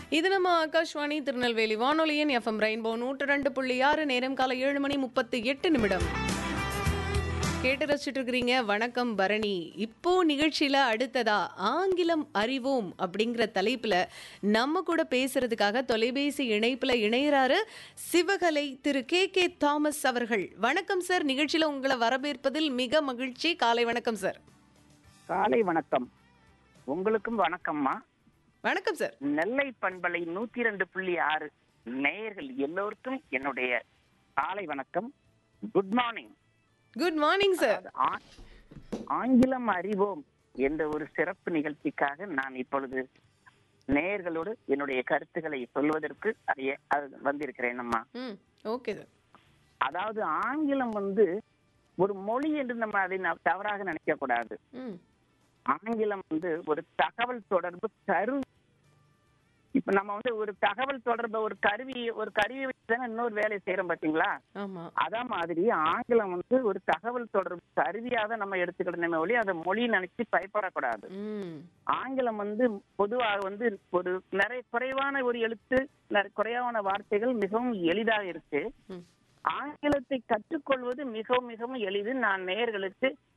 இது நம்ம ஆகாஷ்வாணி திருநெல்வேலி வானொலியின் எஃப்எம் ரெயின்போ நூற்று ரெண்டு புள்ளி ஆறு நேரம் காலை ஏழு மணி முப்பத்தி எட்டு நிமிடம் கேட்டு ரசிச்சுட்டு இருக்கிறீங்க வணக்கம் பரணி இப்போ நிகழ்ச்சியில அடுத்ததா ஆங்கிலம் அறிவோம் அப்படிங்கிற தலைப்புல நம்ம கூட பேசுறதுக்காக தொலைபேசி இணைப்புல இணையறாரு சிவகலை திரு கே கே தாமஸ் அவர்கள் வணக்கம் சார் நிகழ்ச்சியில உங்களை வரவேற்பதில் மிக மகிழ்ச்சி காலை வணக்கம் சார் காலை வணக்கம் உங்களுக்கும் வணக்கம்மா வணக்கம் சார் நெல்லை பண்பலை நூத்தி ரெண்டு புள்ளி ஆறு நேயர்கள் எல்லோருக்கும் என்னுடைய காலை வணக்கம் good morning good morning sir ஆங்கிலம் அறிவோம் என்ற ஒரு சிறப்பு நிகழ்ச்சிக்காக நான் இப்பொழுது நேயர்களோடு என்னுடைய கருத்துக்களை சொல்வதற்கு அறிய- அது வந்திருக்கிறேன் அம்மா ம் ஓகே சார் அதாவது ஆங்கிலம் வந்து ஒரு மொழி என்று நம்ம அதை ந- தவறாக நினைக்க கூடாது ம் ஆங்கிலம் வந்து ஒரு தகவல் தொடர்பு கரு இப்ப நம்ம வந்து ஒரு தகவல் தொடர்பு ஒரு கருவி ஒரு கருவி வச்சு தானே இன்னொரு வேலையை செய்யறோம் பாத்தீங்களா ஆமா அதே மாதிரி ஆங்கிலம் வந்து ஒரு தகவல் தொடர்பு கருவியாக நம்ம எடுத்துக்கிடணுமே ஒழி அதை மொழி நினைச்சு பயப்படக்கூடாது ம் ஆங்கிலம் வந்து பொதுவாக வந்து ஒரு நிறைய குறைவான ஒரு எழுத்து நிறைய குறைவான வார்த்தைகள் மிகவும் எளிதாக இருக்கு ம் ஆங்கிலத்தை கற்றுக்கொள்வது மிகவும் மிகவும் எளிது நான் நேயர்களுக்கு